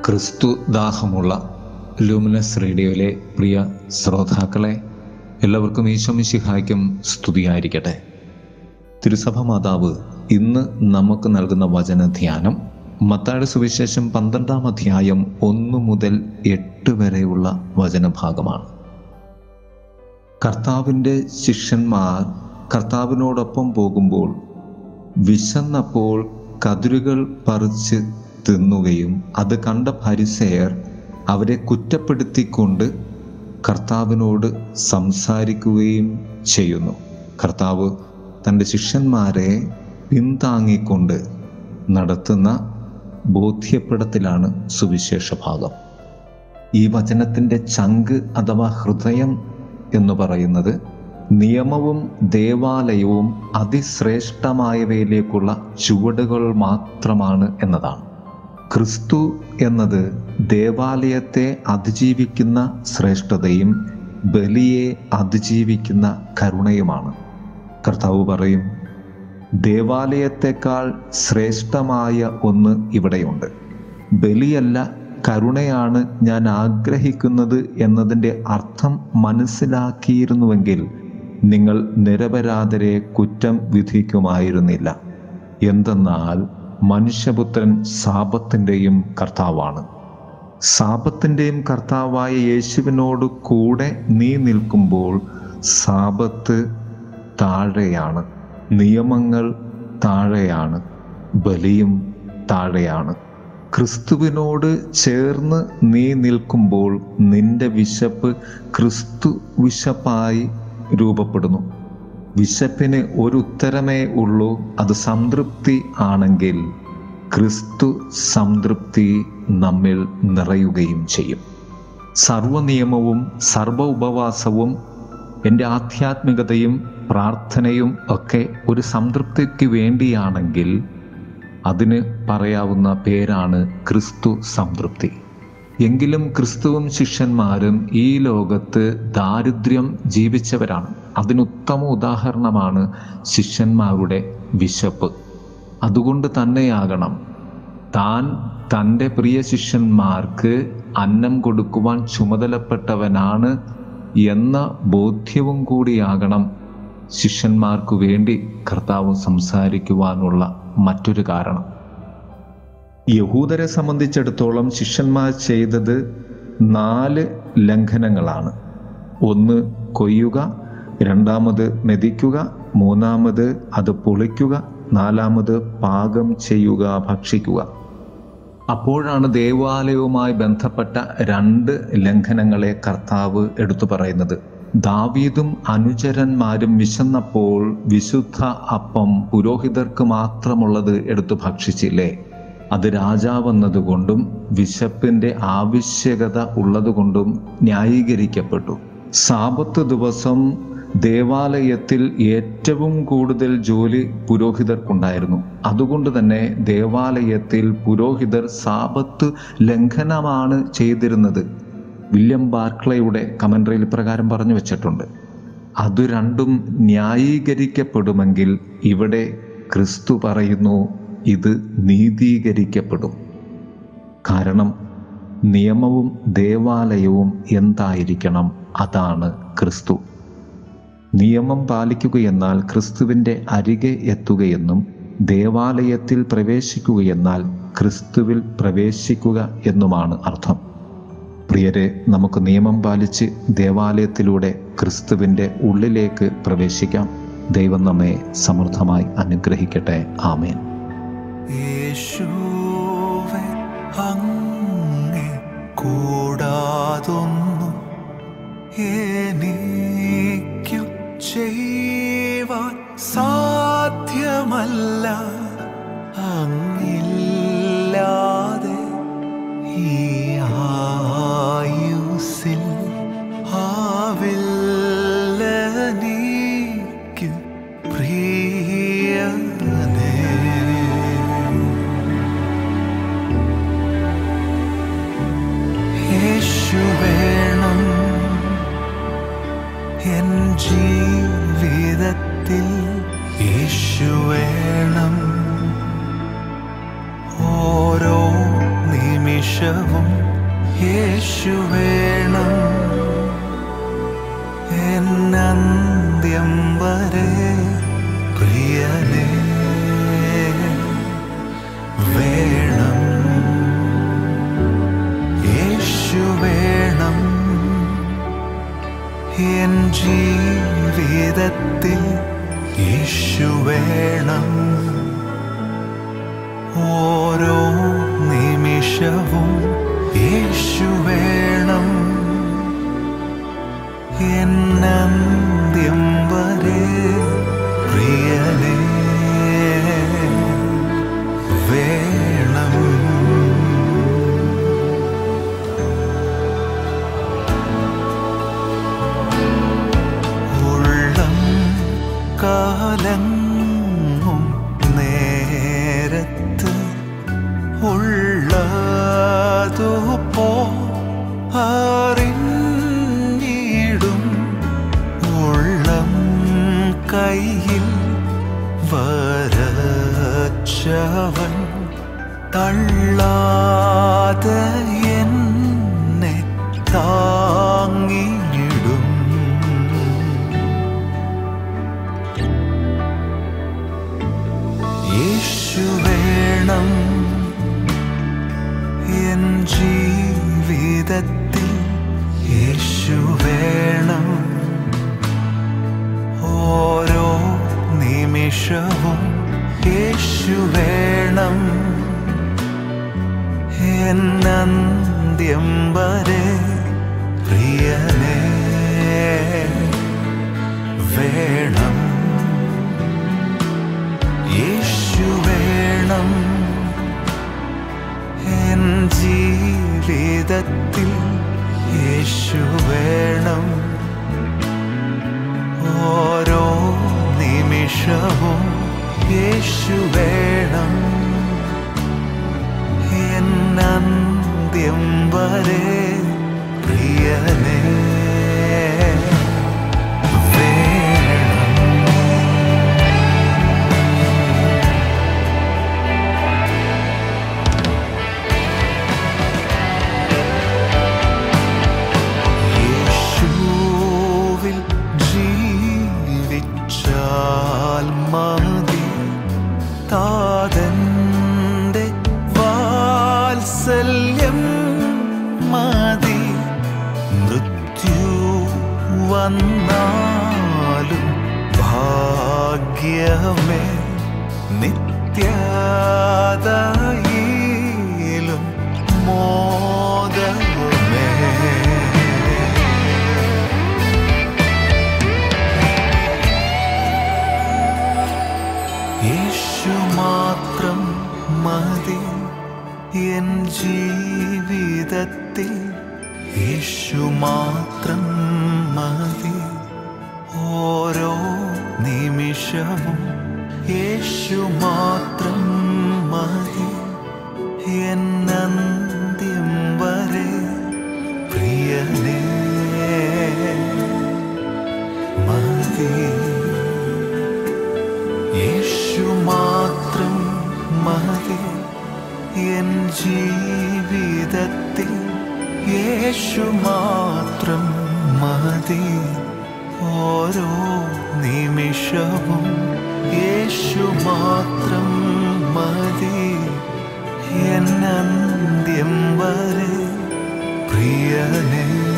ക്രിസ്തു ദാഹമുള്ള ലൂമിനസ് റേഡിയോയിലെ പ്രിയ ശ്രോതാക്കളെ എല്ലാവർക്കും ഈശോമിശിഹായ്ക്കും സ്തുതിയായിരിക്കട്ടെ തിരുസഭ മാതാവ് ഇന്ന് നമുക്ക് നൽകുന്ന വചനധ്യാനം മത്താഴ സുവിശേഷം പന്ത്രണ്ടാം അധ്യായം ഒന്ന് മുതൽ എട്ട് വരെയുള്ള വചനഭാഗമാണ് കർത്താവിൻ്റെ ശിഷ്യന്മാർ കർത്താവിനോടൊപ്പം പോകുമ്പോൾ വിശന്നപ്പോൾ കതിരുകൾ പറിച്ച് തിന്നുകയും അത് കണ്ട പരിസയർ അവരെ കുറ്റപ്പെടുത്തിക്കൊണ്ട് കർത്താവിനോട് സംസാരിക്കുകയും ചെയ്യുന്നു കർത്താവ് തൻ്റെ ശിഷ്യന്മാരെ പിന്താങ്ങിക്കൊണ്ട് നടത്തുന്ന ബോധ്യപ്പെടത്തിലാണ് സുവിശേഷ ഭാഗം ഈ വചനത്തിൻ്റെ ചങ്ക് അഥവാ ഹൃദയം എന്ന് പറയുന്നത് നിയമവും ദേവാലയവും അതിശ്രേഷ്ഠമായവയിലേക്കുള്ള ചുവടുകൾ മാത്രമാണ് എന്നതാണ് ക്രിസ്തു എന്നത് ദേവാലയത്തെ അതിജീവിക്കുന്ന ശ്രേഷ്ഠതയും ബലിയെ അതിജീവിക്കുന്ന കരുണയുമാണ് കർത്താവ് പറയും ദേവാലയത്തെക്കാൾ ശ്രേഷ്ഠമായ ഒന്ന് ഇവിടെയുണ്ട് ബലിയല്ല കരുണയാണ് ഞാൻ ആഗ്രഹിക്കുന്നത് എന്നതിൻ്റെ അർത്ഥം മനസ്സിലാക്കിയിരുന്നുവെങ്കിൽ നിങ്ങൾ നിരപരാധരെ കുറ്റം വിധിക്കുമായിരുന്നില്ല എന്തെന്നാൽ മനുഷ്യപുത്രൻ സാപത്തിൻ്റെയും കർത്താവാണ് സാപത്തിൻ്റെയും കർത്താവായ യേശുവിനോട് കൂടെ നീ നിൽക്കുമ്പോൾ സാപത്ത് താഴെയാണ് നിയമങ്ങൾ താഴെയാണ് ബലിയും താഴെയാണ് ക്രിസ്തുവിനോട് ചേർന്ന് നീ നിൽക്കുമ്പോൾ നിന്റെ വിശപ്പ് ക്രിസ്തു വിശപ്പായി രൂപപ്പെടുന്നു വിശപ്പിന് ഒരു ഉത്തരമേ ഉള്ളൂ അത് സംതൃപ്തി ആണെങ്കിൽ ക്രിസ്തു സംതൃപ്തി നമ്മിൽ നിറയുകയും ചെയ്യും സർവനിയമവും സർവ ഉപവാസവും എൻ്റെ ആധ്യാത്മികതയും പ്രാർത്ഥനയും ഒക്കെ ഒരു സംതൃപ്തിക്ക് വേണ്ടിയാണെങ്കിൽ അതിന് പറയാവുന്ന പേരാണ് ക്രിസ്തു സംതൃപ്തി എങ്കിലും ക്രിസ്തുവും ശിഷ്യന്മാരും ഈ ലോകത്ത് ദാരിദ്ര്യം ജീവിച്ചവരാണ് അതിനുത്തമ ഉദാഹരണമാണ് ശിഷ്യന്മാരുടെ വിശപ്പ് അതുകൊണ്ട് തന്നെയാകണം താൻ തൻ്റെ പ്രിയ ശിഷ്യന്മാർക്ക് അന്നം കൊടുക്കുവാൻ ചുമതലപ്പെട്ടവനാണ് എന്ന ബോധ്യവും കൂടിയാകണം ശിഷ്യന്മാർക്കു വേണ്ടി കർത്താവ് സംസാരിക്കുവാനുള്ള മറ്റൊരു കാരണം യഹൂദരെ സംബന്ധിച്ചിടത്തോളം ശിഷ്യന്മാർ ചെയ്തത് നാല് ലംഘനങ്ങളാണ് ഒന്ന് കൊയ്യുക രണ്ടാമത് മെതിക്കുക മൂന്നാമത് അത് പൊളിക്കുക നാലാമത് പാകം ചെയ്യുക ഭക്ഷിക്കുക അപ്പോഴാണ് ദേവാലയവുമായി ബന്ധപ്പെട്ട രണ്ട് ലംഘനങ്ങളെ കർത്താവ് എടുത്തു പറയുന്നത് ദാവീദും അനുചരന്മാരും വിശന്നപ്പോൾ വിശുദ്ധ അപ്പം പുരോഹിതർക്ക് മാത്രമുള്ളത് എടുത്തു ഭക്ഷിച്ചില്ലേ അത് രാജാവെന്നതുകൊണ്ടും വിശപ്പിൻ്റെ ആവശ്യകത ഉള്ളതുകൊണ്ടും ന്യായീകരിക്കപ്പെട്ടു സാപത്ത് ദിവസം ദേവാലയത്തിൽ ഏറ്റവും കൂടുതൽ ജോലി പുരോഹിതർക്കുണ്ടായിരുന്നു അതുകൊണ്ട് തന്നെ ദേവാലയത്തിൽ പുരോഹിതർ സാപത്ത് ലംഘനമാണ് ചെയ്തിരുന്നത് വില്യം ബാർക്ലയുടെ കമൻട്രിയിൽ പ്രകാരം പറഞ്ഞു വെച്ചിട്ടുണ്ട് അത് രണ്ടും ന്യായീകരിക്കപ്പെടുമെങ്കിൽ ഇവിടെ ക്രിസ്തു പറയുന്നു ഇത് നീതീകരിക്കപ്പെടും കാരണം നിയമവും ദേവാലയവും എന്തായിരിക്കണം അതാണ് ക്രിസ്തു നിയമം പാലിക്കുകയെന്നാൽ ക്രിസ്തുവിൻ്റെ അരികെ എത്തുകയെന്നും ദേവാലയത്തിൽ പ്രവേശിക്കുകയെന്നാൽ ക്രിസ്തുവിൽ പ്രവേശിക്കുക എന്നുമാണ് അർത്ഥം പ്രിയരെ നമുക്ക് നിയമം പാലിച്ച് ദേവാലയത്തിലൂടെ ക്രിസ്തുവിൻ്റെ ഉള്ളിലേക്ക് പ്രവേശിക്കാം ദൈവം നമ്മെ സമൃദ്ധമായി അനുഗ്രഹിക്കട്ടെ ആമേൻ യേശുവേ അങ്ങേ കൂടാതൊന്നും എനിക്കു ചെയ്യുവാൻ സാധ്യമല്ല അങ്ങില്ലാതെ ഈ ആയുസിൽ ആവില്ല നീക്ക് പ്രിയനേ യേശു വേണം എൻ ജീവിതത്തിൽ യേശു വേണം ഓരോ നിമിഷ നിമിഷവും യേശു വേണം എന്നന്ത്യം വരെ പ്രിയനേ വേണം യേശു വേണം എൻ ജീവിതത്തിൽ യേശു വേണം ഓരോ നിമിഷവും യേശു വേണം എന്നന്ത്യം വരെ പ്രിയനേ വേണം ഉള്ളം കാലങ്ങും നേരത്ത് ഉള്ളതു പോ അറിഞ്ഞിടും ഉള്ളം കയ്യിൽ വരച്ചവൻ തള്ളാതെ എന്നെ താങ്ങിയിടും യേശു വേണം എൻ ജീവിതത്തിൽ യേശു വേണം ഓരോ നിമിഷവും യേശു വേണം എന്നന്ത്യം വരെ പ്രിയനേ വേണം യേശു വേണം എൻ ജീവിതത്തിൽ യേശു വേണം ഓരോ നിമിഷവും യേശു വേണം എന്നന്ത്യം വരെ പ്രിയനേ വേണം യേശുവിൽ ജീവിച്ചാൽ മതി താതന്റെ വാത്സല്യം മതി മൃത്യു വന്നാലും ഭാഗ്യമേ നിത്യതയിലും മോദമേ യേശു മാത്രം മതി എൻ ജീവിതത്തിൽ യേശു മാത്രം മതി ഓരോ നിമിഷവും യേശു മാത്രം മതി എന്നന്ത്യം വരെ പ്രിയനേ മതി യേശു മാത്രം മതി എൻ ജീവിതത്തിൽ യേശു മാത്രം മതി ഓരോ നിമിഷവും യേശു മാത്രം മതി എന്നന്ത്യം വരെ പ്രിയനേ